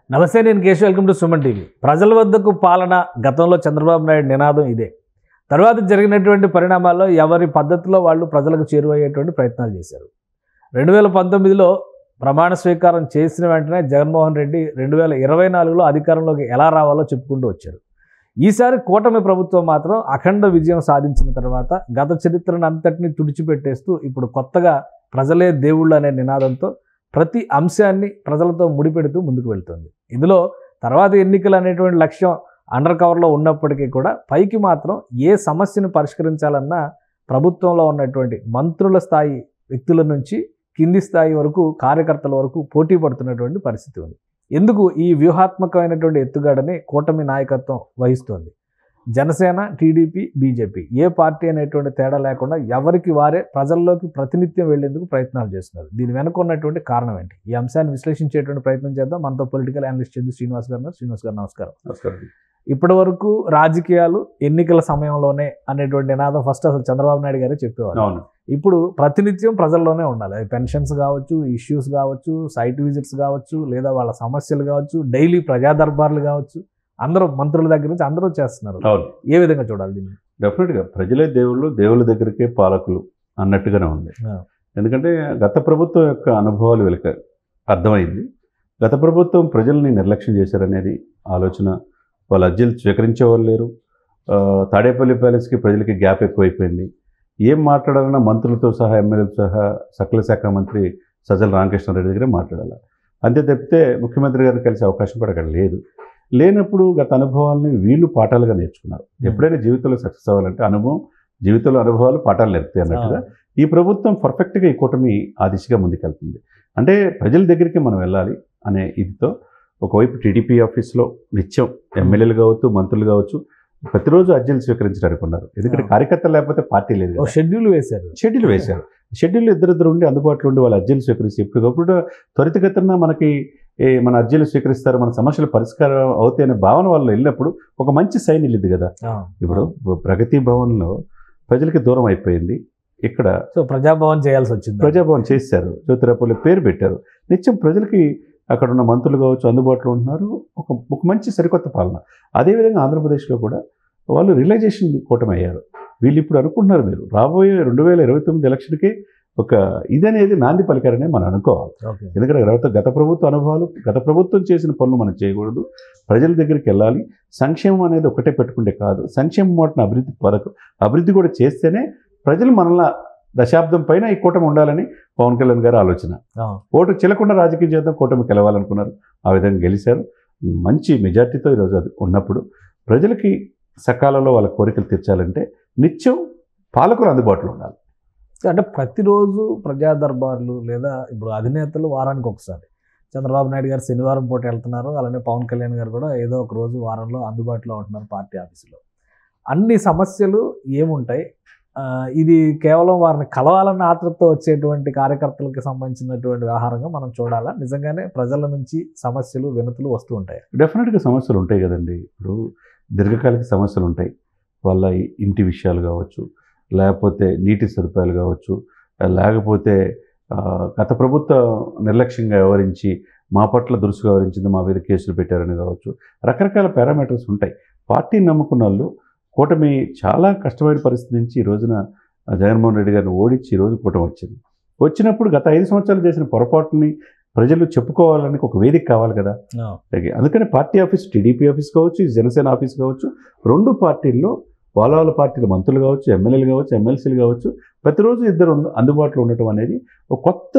నమస్తే నేను Keshav welcome to Suman TV ప్రజల వద్దకు పాలన గతంలో చంద్రబాబు నాయుడు నినాదం ఇదే తర్వాత జరిగినటువంటి పరిణామాల్లో ఎవరి పద్ధతిలో వాళ్ళు ప్రజలకు చేరువయ్యేటువంటి ప్రయత్నాలు చేశారు రెండు వేల పంతొమ్మిదిలో ప్రమాణ స్వీకారం చేసిన వెంటనే జగన్మోహన్ రెడ్డి రెండు వేల ఇరవై నాలుగులో అధికారంలోకి ఎలా రావాలో చెప్పుకుంటూ వచ్చారు ఈసారి కూటమి ప్రభుత్వం మాత్రం అఖండ విజయం సాధించిన తర్వాత గత చరిత్రను అంతటినీ తుడిచిపెట్టేస్తూ ఇప్పుడు కొత్తగా ప్రజలే దేవుళ్ళు అనే నినాదంతో ప్రతి అంశాన్ని ప్రజలతో ముడిపెడుతూ ముందుకు వెళ్తుంది ఇందులో తర్వాత ఎన్నికలు అనేటువంటి లక్ష్యం అండర్ కవర్లో ఉన్నప్పటికీ కూడా పైకి మాత్రం ఏ సమస్యను పరిష్కరించాలన్నా ప్రభుత్వంలో ఉన్నటువంటి మంత్రుల స్థాయి వ్యక్తుల నుంచి కింది స్థాయి వరకు కార్యకర్తల వరకు పోటీ పడుతున్నటువంటి పరిస్థితి ఉంది ఎందుకు ఈ వ్యూహాత్మకమైనటువంటి ఎత్తుగడని కూటమి నాయకత్వం వహిస్తోంది జనసేన టీడీపీ బీజేపీ ఏ పార్టీ అనేటువంటి తేడా లేకుండా ఎవరికి వారే ప్రజల్లోకి ప్రతినిత్యం వెళ్లేందుకు ప్రయత్నాలు చేస్తున్నారు దీని వెనుక ఉన్నటువంటి కారణం ఏంటి ఈ అంశాన్ని విశ్లేషించేటువంటి ప్రయత్నం చేద్దాం మనతో పొలిటికల్ అనలిస్ట్ చందు శ్రీనివాస్ గారు ఉన్నారు. శ్రీనివాస్ గారు నమస్కారం నమస్కారం ఇప్పటి వరకు రాజకీయాలు ఎన్నికల సమయంలోనే అనేటువంటి నినాదం ఫస్ట్ అసలు చంద్రబాబు నాయుడు గారే చెప్పేవారు అవును ఇప్పుడు ప్రతినిత్యం ప్రజల్లోనే ఉండాలి అది పెన్షన్స్ కావచ్చు ఇష్యూస్ కావచ్చు సైట్ విజిట్స్ కావచ్చు లేదా వాళ్ళ సమస్యలు కావచ్చు డైలీ ప్రజా దర్బార్లు కావచ్చు అందరూ మంత్రుల దగ్గర నుంచి అందరూ చేస్తున్నారు అవును ఏ విధంగా చూడాలి దీన్ని డెఫినెట్గా ప్రజలే దేవుళ్ళు దేవుళ్ళ దగ్గరికే పాలకులు అన్నట్టుగానే ఉంది ఆ. ఎందుకంటే ఎందుకంటే గత ప్రభుత్వం యొక్క అనుభవాలు వీళ్ళకి అర్థమైంది గత ప్రభుత్వం ప్రజల్ని నిర్లక్ష్యం చేశారనేది ఆలోచన వాళ్ళ అర్జీలు స్వీకరించేవాళ్ళు లేరు ఆ, తాడేపల్లి ప్యాలెస్కి ప్రజలకి గ్యాప్ ఎక్కువైపోయింది ఏం మాట్లాడాలన్నా మంత్రులతో సహా ఎమ్మెల్యేలతో సహా సకల శాఖ మంత్రి సజ్జల రామకృష్ణారెడ్డి దగ్గరే మాట్లాడాలి అంతే తప్పితే ముఖ్యమంత్రి గారిని కలిసే అవకాశం కూడా అక్కడ లేదు లేనప్పుడు గత అనుభవాలని వీళ్ళు పాఠాలుగా నేర్చుకున్నారు ఎప్పుడైనా జీవితంలో సక్సెస్ అవ్వాలంటే అనుభవం జీవితంలో అనుభవాలు పాఠాలు నేర్పుతాయి అన్నట్టుగా ఈ ప్రభుత్వం పర్ఫెక్ట్గా ఈ కూటమి ఆ దిశగా ముందుకెళ్తుంది అంటే ప్రజల దగ్గరికి మనం వెళ్ళాలి అనే ఇదితో ఒకవైపు టీడీపీ ఆఫీస్లో నిత్యం ఎమ్మెల్యేలు కావచ్చు మంత్రులు కావచ్చు ప్రతిరోజు అర్జీలు స్వీకరించడానికి ఉన్నారు ఎందుకంటే ఆ. కార్యకర్తలు లేకపోతే పార్టీ లేదు ఒక కదా. షెడ్యూల్ వేశారు షెడ్యూల్ వేశారు షెడ్యూల్ ఇద్దరిద్దరు ఉండి అందుబాటులో ఉండి వాళ్ళ అర్జీలు స్వీకరిస్తే ఎప్పటికప్పుడు త్వరితగతిన మనకి ఏ, మన అర్జీలు స్వీకరిస్తారు మన సమస్యలు పరిష్కారం అవుతాయి అనే భావన వాళ్ళు వెళ్ళినప్పుడు ఒక మంచి సైన్ వెళ్ళింది కదా ఆ. ఇప్పుడు ప్రగతి భవన్లో ప్రజలకి దూరం అయిపోయింది ఇక్కడ సో ప్రజాభవన్ చేయాల్సి వచ్చింది ప్రజాభవన్ చేశారు జ్యోతిరాపులు పేరు పెట్టారు నిత్యం ప్రజలకి అక్కడ ఉన్న మంత్రులు కావచ్చు అందుబాటులో ఉంటున్నారు ఒక ఒక మంచి సరికొత్త పాలన అదేవిధంగా ఆంధ్రప్రదేశ్లో కూడా వాళ్ళు రియలైజేషన్ కూటమి అయ్యారు వీళ్ళు ఇప్పుడు అనుకుంటున్నారు మీరు రాబోయే రెండు వేల ఇరవై తొమ్మిది ఎలక్షన్కి ఒక ఇదనేది నాంది పలికారనే మనం అనుకోవాలి ఓకే ఎందుకంటే గత గత ప్రభుత్వ అనుభవాలు గత ప్రభుత్వం చేసిన పనులు మనం చేయకూడదు ప్రజల దగ్గరికి వెళ్ళాలి సంక్షేమం అనేది ఒకటే పెట్టుకుంటే కాదు సంక్షేమం మాటను అభివృద్ధి పథకం అభివృద్ధి కూడా చేస్తేనే ప్రజలు మనల్ని దశాబ్దం పైన ఈ కూటమి ఉండాలని పవన్ కళ్యాణ్ గారి ఆలోచన ఆ. ఓటు చిలకుండా రాజకీయ చేద్దాం కూటమి గెలవాలనుకున్నారు ఆ విధంగా గెలిచారు మంచి మెజార్టీతో ఈరోజు అది ఉన్నప్పుడు ప్రజలకి సకాలంలో వాళ్ళ కోరికలు తీర్చాలంటే నిత్యం పాలకులు అందుబాటులో ఉండాలి అంటే ప్రతిరోజు ప్రజా దర్బార్లు లేదా ఇప్పుడు అధినేతలు వారానికి ఒకసారి చంద్రబాబు నాయుడు గారు శనివారం పూట వెళ్తున్నారు అలానే పవన్ కళ్యాణ్ గారు కూడా ఏదో ఒక రోజు వారంలో అందుబాటులో ఉంటున్నారు పార్టీ ఆఫీసులో అన్ని సమస్యలు ఏముంటాయి ఆ, ఇది కేవలం వారిని కలవాలన్న ఆతృతతో వచ్చేటువంటి కార్యకర్తలకు సంబంధించినటువంటి వ్యవహారంగా మనం చూడాలా నిజంగానే ప్రజల నుంచి సమస్యలు వినతులు వస్తూ ఉంటాయి డెఫినెట్గా సమస్యలు ఉంటాయి కదండి ఇప్పుడు దీర్ఘకాలిక సమస్యలు ఉంటాయి వాళ్ళ ఇంటి విషయాలు కావచ్చు లేకపోతే నీటి సదుపాయాలు కావచ్చు లేకపోతే ఆ, గత ప్రభుత్వ నిర్లక్ష్యంగా వ్యవహరించి మా పట్ల దురుసుగా వ్యవహరించింది మా మీద కేసులు పెట్టారని కావచ్చు రకరకాల పారామీటర్స్ ఉంటాయి పార్టీని నమ్ముకున్న వాళ్ళు కూటమి చాలా కష్టమైన పరిస్థితి నుంచి ఈ రోజున ఆ, జగన్మోహన్ రెడ్డి గారిని ఓడించి ఈ రోజు కూటమి వచ్చింది వచ్చినప్పుడు గత ఐదు సంవత్సరాలు చేసిన పొరపాటుని ప్రజలు చెప్పుకోవాలని ఒక వేదిక కావాలి కదా అలాగే అందుకని పార్టీ ఆఫీస్ టీడీపీ ఆఫీస్ కావచ్చు ఈ జనసేన ఆఫీస్ కావచ్చు రెండు పార్టీల్లో వాళ్ళ వాళ్ళ పార్టీల మంత్రులు కావచ్చు ఎమ్మెల్యేలు కావచ్చు ఎమ్మెల్సీలు కావచ్చు ప్రతిరోజు ఇద్దరు అందు- అందుబాటులో ఉండటం అనేది ఒక కొత్త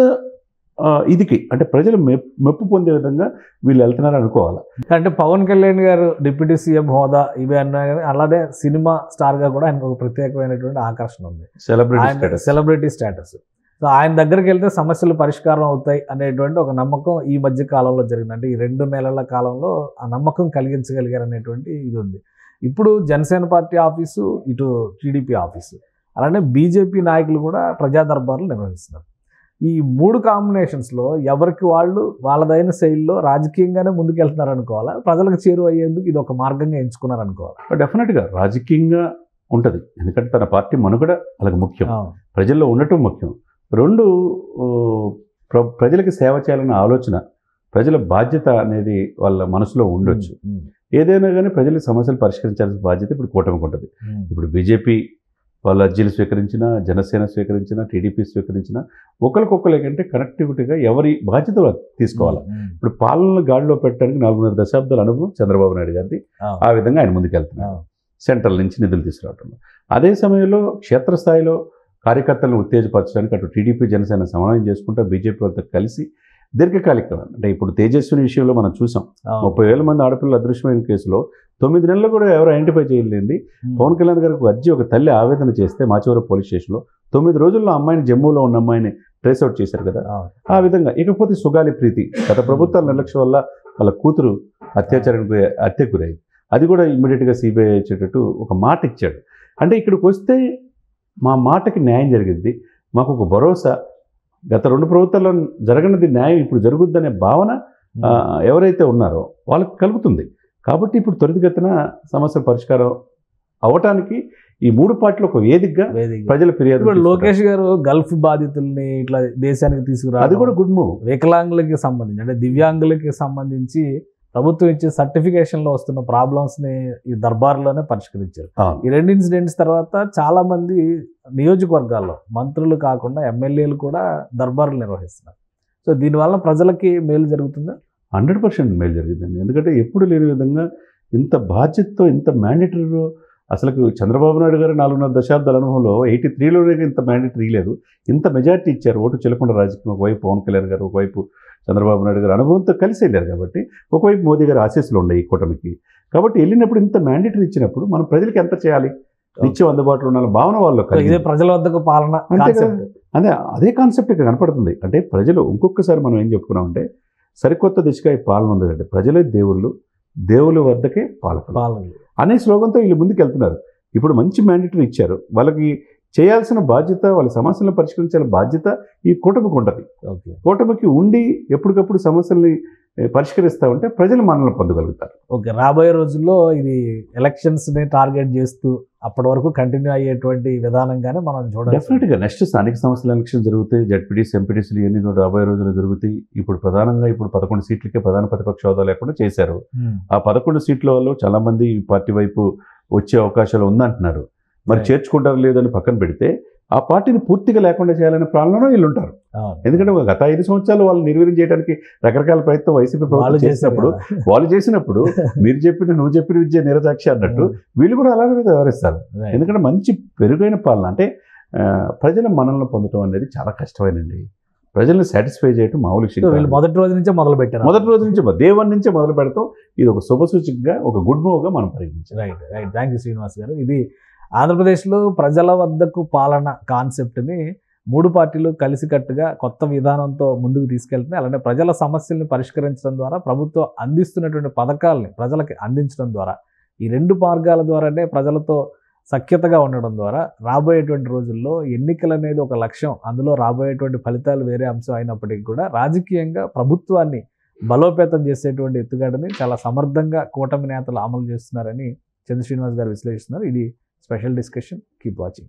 ఆ, ఇదికి అంటే ప్రజలు మెప్ మెప్పు పొందే విధంగా వీళ్ళు వెళ్తున్నారు అనుకోవాలి అంటే పవన్ కళ్యాణ్ గారు డిప్యూటీ సీఎం హోదా ఇవి అన్నా కానీ అలానే సినిమా స్టార్గా కూడా ఆయనకు ఒక ప్రత్యేకమైనటువంటి ఆకర్షణ ఉంది సెలబ్రిటీ ఆయన స్టేటస్ సెలబ్రిటీ స్టేటస్ సో ఆయన దగ్గరికి వెళ్తే సమస్యలు పరిష్కారం అవుతాయి అనేటువంటి ఒక నమ్మకం ఈ మధ్య కాలంలో జరిగింది అంటే ఈ రెండు నెలల కాలంలో ఆ నమ్మకం కలిగించగలిగారు అనేటువంటి ఇది ఉంది ఇప్పుడు జనసేన పార్టీ ఆఫీసు ఇటు టీడీపీ ఆఫీసు అలానే బీజేపీ నాయకులు కూడా ప్రజా దర్బార్లు నిర్వహిస్తున్నారు ఈ మూడు కాంబినేషన్స్లో ఎవరికి వాళ్ళు వాళ్ళదైన శైలిలో రాజకీయంగానే ముందుకెళ్తున్నారు అనుకోవాలా ప్రజలకు చేరువయ్యేందుకు ఇది ఒక మార్గంగా ఎంచుకున్నారు అనుకోవాలి డెఫినెట్గా రాజకీయంగా ఉంటుంది ఎందుకంటే తన పార్టీ మనుగడ అలాగే ముఖ్యం ప్రజల్లో ఉండటం ముఖ్యం రెండు ఊ, ప్ర- ప్రజలకు సేవ చేయాలన్న ఆలోచన ప్రజల బాధ్యత అనేది వాళ్ళ మనసులో ఉండొచ్చు ఉమ్, ఏదైనా కానీ ప్రజల సమస్యలు పరిష్కరించాల్సిన బాధ్యత ఇప్పుడు కూటమికి ఉంటుంది ఉమ్, ఇప్పుడు బీజేపీ వాళ్ళ అర్జీలు స్వీకరించిన జనసేన స్వీకరించిన టీడీపీ స్వీకరించిన ఒకరికొకరికంటే కనెక్టివిటీగా ఎవరి బాధ్యత వాళ్ళు తీసుకోవాలి ఉమ్, ఇప్పుడు పాలనను గాడిలో పెట్టడానికి నాలుగున్నర దశాబ్దాల అనుభవం చంద్రబాబు నాయుడు గారిది ఆ, ఆ విధంగా ఆయన ముందుకెళ్తున్నారు ఆ, సెంట్రల్ నుంచి నిధులు తీసుకురావడంలో అదే సమయంలో క్షేత్రస్థాయిలో కార్యకర్తలను ఉత్తేజపరచడానికి అటు టీడీపీ జనసేన సమన్వయం చేసుకుంటూ బీజేపీ వాళ్ళతో కలిసి దీర్ఘకాలిక అంటే ఇప్పుడు తేజస్విని విషయంలో మనం చూసాం ఆ, ముప్పై వేల మంది ఆడపిల్లలు అదృశ్యమైన కేసులో తొమ్మిది నెలలు కూడా ఎవరు ఐడెంటిఫై చేయలేండి ఉమ్, పవన్ కళ్యాణ్ గారికి అర్జీ ఒక తల్లి ఆవేదన చేస్తే మాచవరం పోలీస్ స్టేషన్లో తొమ్మిది రోజుల్లో అమ్మాయిని జమ్మూలో ఉన్న అమ్మాయిని ట్రేస్ అవుట్ చేశారు కదా ఆ, ఆ విధంగా ఇకపోతే సుగాలి ప్రీతి గత ప్రభుత్వాల నిర్లక్ష్యం వల్ల వాళ్ళ కూతురు అత్యాచారానికి గురి- హత్యకు గురైంది అది కూడా ఇమ్మీడియట్గా సిబిఐ ఇచ్చేటట్టు ఒక మాట ఇచ్చాడు అంటే ఇక్కడికి వస్తే మా మాటకి న్యాయం జరిగింది మాకు ఒక భరోసా గత రెండు ప్రభుత్వాల్లో జరగనిది న్యాయం ఇప్పుడు జరుగుద్దనే భావన ఆ, ఎవరైతే ఉన్నారో వాళ్ళకి కలుగుతుంది కాబట్టి ఇప్పుడు త్వరితగతిన సమస్య పరిష్కారం అవటానికి ఈ మూడు పార్టీలు ఒక వేదికగా వేదిక. ప్రజల ఫిర్యాదు ఇప్పుడు లోకేష్ గారు గల్ఫ్ బాధితుల్ని ఇట్లా దేశానికి తీసుకురా అది కూడా గుడ్ మూవ్ వికలాంగులకి సంబంధించి అంటే దివ్యాంగులకి సంబంధించి ప్రభుత్వం ఇచ్చే certification లో వస్తున్న ప్రాబ్లమ్స్ ని ఈ దర్బార్లోనే పరిష్కరించారు ఈ రెండు ఇన్సిడెంట్స్ తర్వాత చాలా మంది నియోజకవర్గాల్లో మంత్రులు కాకుండా ఎమ్మెల్యేలు కూడా దర్బార్లు నిర్వహిస్తున్నారు సో దీనివల్ల ప్రజలకి మేలు జరుగుతుందా హండ్రెడ్ పర్సెంట్ మేలు జరిగిందండి ఎందుకంటే ఎప్పుడు లేని విధంగా ఇంత బాధ్యతతో ఇంత మ్యాండేటరీలో అసలు చంద్రబాబు నాయుడు గారు నాలుగున్నర దశాబ్దాల అనుభవంలో ఎయిటీ త్రీలోనే ఇంత మ్యాండేటరీ లేదు ఇంత మెజార్టీ ఇచ్చారు ఓటు చెల్లకుండా రాజకీయం ఒకవైపు పవన్ కళ్యాణ్ గారు ఒకవైపు చంద్రబాబు నాయుడు గారు అనుభవంతో కలిసి వెళ్ళారు కాబట్టి ఒకవైపు మోదీ గారు ఆశీస్సులు ఉన్నాయి ఈ కూటమికి కాబట్టి వెళ్ళినప్పుడు ఇంత మ్యాండేటరీ ఇచ్చినప్పుడు మనం ప్రజలకు ఎంత చేయాలి నిత్యం అందుబాటులో ఉన్న భావన వాళ్ళు సో ఇదే ప్రజల వద్దకు పాలన అంతే కదా. కాన్సెప్ట్ అదే అదే కాన్సెప్ట్ ఇక్కడ కనపడుతుంది అంటే ప్రజలు ఇంకొకసారి మనం ఏం చెప్పుకున్నామంటే సరికొత్త దిశగా ఈ పాలన ఉంది అంటే ప్రజలే దేవుళ్ళు దేవుళ్ళ వద్దకే పాలకులు పాలన అనే స్లోగన్తో వీళ్ళు ముందుకు వెళ్తున్నారు ఇప్పుడు మంచి మ్యాండేటరీ ఇచ్చారు వాళ్ళకి చేయాల్సిన బాధ్యత వాళ్ళ సమస్యలను పరిష్కరించాల్సిన బాధ్యత ఈ కూటమికి ఉంటుంది ఓకే కూటమికి ఉండి ఎప్పటికప్పుడు సమస్యల్ని ఏ, పరిష్కరిస్తా ఉంటే ప్రజలు మనల్ని పొందగలుగుతారు ఓకే రాబోయే రోజుల్లో ఇది ఎలక్షన్స్ ని టార్గెట్ చేస్తూ అప్పటి వరకు కంటిన్యూ అయ్యేటువంటి విధానంగానే మనం చూడాలి డెఫినెట్గా నెక్స్ట్ స్థానిక సంస్థల ఎలక్షన్ జరుగుతాయి జడ్పీటీసీ ఎంపీటీసీలు ఇవన్నీ కూడా రాబోయే రోజుల్లో జరుగుతాయి ఇప్పుడు ప్రధానంగా ఇప్పుడు పదకొండు సీట్లకే ప్రధాన ప్రతిపక్ష హోదా లేకుండా చేశారు ఆ పదకొండు సీట్ల వాళ్ళు చాలా మంది ఈ పార్టీ వైపు వచ్చే అవకాశాలు ఉందంటున్నారు మరి Right. చేర్చుకుంటారు లేదని పక్కన పెడితే ఆ పార్టీని పూర్తిగా లేకుండా చేయాలనే ప్లాన్లోనూ వీళ్ళు ఉంటారు ఎందుకంటే ఒక గత ఐదు సంవత్సరాలు వాళ్ళు నిర్వీర్యం చేయడానికి రకరకాల ప్రయత్నం వైసీపీ వాళ్ళు ప్రభుత్వం చేశారు చేసినప్పుడు కదా. వాళ్ళు చేసినప్పుడు మీరు చెప్పిన నువ్వు చెప్పిన విద్య నిరసాక్షి అన్నట్టు వీళ్ళు కూడా అలాగే వ్యవహరిస్తారు Right. ఎందుకంటే మంచి పెరుగైన పాలన అంటే ఆ, ప్రజల మనల్ని పొందడం అనేది చాలా కష్టమైనండి ప్రజల్ని సాటిస్ఫై చేయడం మామూలు విషయం సో వీళ్ళు కాదు. మొదటి రోజు నుంచే మొదలు పెట్టారు మొదటి రోజు నుంచి దేవన్ నుంచే మొదలు పెడతాం ఇది ఒక శుభసూచకగా ఒక గుడ్ మూవ్గా మనం పరిగణించాలి right right thank you Srinivas garu ఇది ఆంధ్రప్రదేశ్లో ప్రజల వద్దకు పాలన కాన్సెప్ట్ని మూడు పార్టీలు కలిసికట్టుగా కొత్త విధానంతో ముందుకు తీసుకెళ్తున్నాయి అలానే ప్రజల సమస్యల్ని పరిష్కరించడం ద్వారా ప్రభుత్వం అందిస్తున్నటువంటి పథకాలని ప్రజలకి అందించడం ద్వారా ఈ రెండు మార్గాల ద్వారానే ప్రజలతో సఖ్యతగా ఉండడం ద్వారా రాబోయేటువంటి రోజుల్లో ఎన్నికలు అనేది ఒక లక్ష్యం అందులో రాబోయేటువంటి ఫలితాలు వేరే అంశం అయినప్పటికీ కూడా రాజకీయంగా ప్రభుత్వాన్ని బలోపేతం చేసేటువంటి ఎత్తుగడని చాలా సమర్థంగా కూటమి నేతలు అమలు చేస్తున్నారని చంద్ర శ్రీనివాస్ గారు విశ్లేషిస్తున్నారు ఇది స్పెషల్ డిస్కషన్ కీప్ వాచింగ్